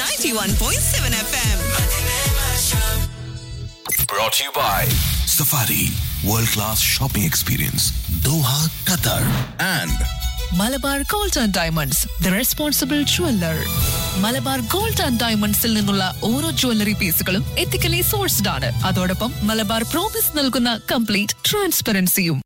91.7 FM. Brought to you by Safari World Class Shopping Experience Doha, Qatar and Malabar gold and diamonds the responsible jeweller Malabar gold and ഡയമണ്ട്സിൽ നിന്നുള്ള ഓരോ jewellery പീസുകളും ethically sourced ആണ് അതോടൊപ്പം Malabar promise നൽകുന്ന complete ട്രാൻസ്പെറൻസിയും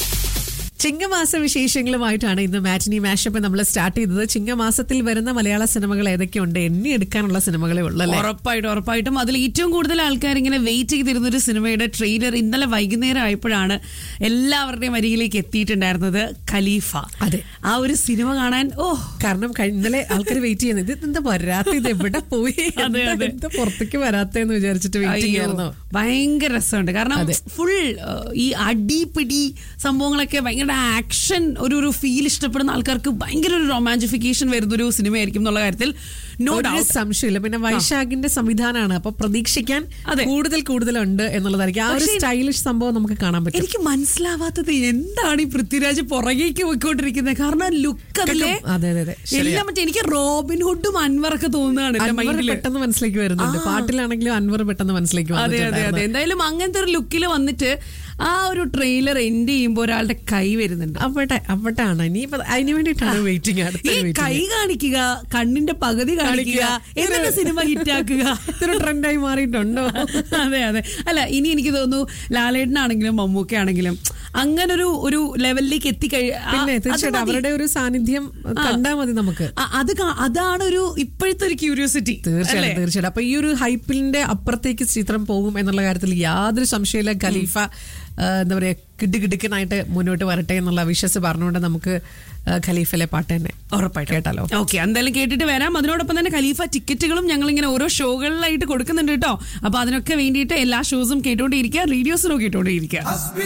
ചിങ്ങമാസ വിശേഷങ്ങളുമായിട്ടാണ് ഇന്ന് മാറ്റിനി മാഷപ്പ് നമ്മൾ സ്റ്റാർട്ട് ചെയ്തത് ചിങ്ങമാസത്തിൽ വരുന്ന മലയാള സിനിമകൾ ഏതൊക്കെയുണ്ട് എണ്ണി എടുക്കാനുള്ള സിനിമകളെ ഉള്ളല്ലേ ഉറപ്പായിട്ടും ഉറപ്പായിട്ടും അതിൽ ഏറ്റവും കൂടുതൽ ആൾക്കാർ ഇങ്ങനെ വെയിറ്റ് ചെയ്തിരുന്ന ഒരു സിനിമയുടെ ട്രെയിലർ ഇന്നലെ വൈകുന്നേരം ആയപ്പോഴാണ് എല്ലാവരുടെയും അരികിലേക്ക് എത്തിയിട്ടുണ്ടായിരുന്നത് ഖലീഫ അതെ. ആ ഒരു സിനിമ കാണാൻ ഓ കാരണം കഴി- ഇന്നലെ ആൾക്കാർ വെയിറ്റ് ചെയ്യുന്നത് ഇത് എന്താ വരാത്ത ഇത് എവിടെ പോയി അതെ, എന്താ- അതെ. എന്താ പുറത്തേക്ക് വരാത്തെന്ന് വിചാരിച്ചിട്ട് വെയിറ്റ് അയ്യോ, ചെയ്യായിരുന്നു ഭയങ്കര രസമുണ്ട് കാരണം അതെ. ഫുൾ ഈ അടിപിടി സംഭവങ്ങളൊക്കെ ഭയങ്കര ആക്ഷൻ ഒരു ഒരു ഫീൽ ഇഷ്ടപ്പെടുന്ന ആൾക്കാർക്ക് ഭയങ്കര ഒരു റൊമാൻറ്റിഫിക്കേഷൻ വരുന്ന ഒരു സിനിമയായിരിക്കും എന്നുള്ള കാര്യത്തിൽ നോ ഒരു ഡൗട്ട് സംശയമില്ല പിന്നെ വൈശാഖിന്റെ സംവിധാനമാണ് അപ്പൊ പ്രതീക്ഷിക്കാൻ അതെ. കൂടുതൽ കൂടുതലുണ്ട് എന്നുള്ളതായിരിക്കും ആ ഒരു പക്ഷേ- സ്റ്റൈലിഷ് സംഭവം നമുക്ക് കാണാൻ പറ്റും എനിക്ക് മനസ്സിലാവാത്തത് എന്താണ് ഈ പൃഥ്വിരാജ് പുറകേക്ക് പോയിക്കൊണ്ടിരിക്കുന്നത് കാരണം ലുക്ക് അതിലെ അതെ, അതെ, അതെ. എല്ലാം മറ്റേ എനിക്ക് റോബിൻ ഹുഡും അൻവറൊക്കെ തോന്നുന്നതാണ് എന്റെ അൻവർ മൈൻഡില് പെട്ടെന്ന് മനസ്സിലേക്ക് വരുന്നുണ്ട് പാട്ടിലാണെങ്കിലും അൻവർ പെട്ടെന്ന് മനസ്സിലേക്ക് അതെ അതെ അതെ വന്നിട്ടുണ്ടായിരുന്നു. എന്തായാലും അങ്ങനത്തെ ഒരു ലുക്കിൽ വന്നിട്ട് ആ ഒരു ട്രെയിലർ എൻഡ് ചെയ്യുമ്പോൾ ഒരാളുടെ കൈ വരുന്നുണ്ട് അവിടെ അവിടാണ് ഇനി അതിന് വേണ്ടിയിട്ടാണ് വെയിറ്റിംഗ് ഈ അടുത്ത കൈ കാണിക്കുക കണ്ണിന്റെ പകുതി കാണിക്കുക എന്നിട്ട് സിനിമ ഹിറ്റാക്കുക ഇതൊരു ട്രെൻഡായി മാറിയിട്ടുണ്ടോ അതെ അതെ അല്ല ഇനി എനിക്ക് തോന്നുന്നു ലാലേട്ടനാണെങ്കിലും മമ്മൂക്ക അങ്ങനെ ഒരു ഒരു ലെവലിലേക്ക് എത്തിക്കഴി ആ- പിന്നെ അത് തീർച്ചയായിട്ടും മതി. അവരുടെ ഒരു സാന്നിധ്യം കണ്ടാൽ മതി നമുക്ക് ആ, അത് കാ- അതാണ് ഒരു ഇപ്പോഴത്തെ ഒരു ക്യൂരിയോസിറ്റി തീർച്ചയായിട്ടും തീർച്ചയായിട്ടും അപ്പൊ ഈ ഒരു ഹൈപ്പിന്റെ അപ്പുറത്തേക്ക് ചിത്രം പോകും എന്നുള്ള കാര്യത്തിൽ യാതൊരു സംശയമില്ല ഖലീഫ ആ, എന്താ പറയാ കിടുകിടുക്കനായിട്ട് മുന്നോട്ട് വരട്ടെ എന്നുള്ള വിശ്വസ് പറഞ്ഞുകൊണ്ട് നമുക്ക് ആ, ഖലീഫിലെ പാട്ട് തന്നെ ഉറപ്പായിട്ട് കേട്ടാലോ ഓക്കെ എന്തായാലും കേട്ടിട്ട് വരാം അതിനോടൊപ്പം തന്നെ ഖലീഫ ടിക്കറ്റുകളും ഞങ്ങൾ ഇങ്ങനെ ഓരോ ഷോകളിലായിട്ട് കൊടുക്കുന്നുണ്ട് കേട്ടോ അപ്പൊ അതിനൊക്കെ വേണ്ടിയിട്ട് എല്ലാ ഷോസും കേട്ടോണ്ടിരിക്കുക റേഡിയോസിനും കേട്ടോണ്ടിരിക്കുക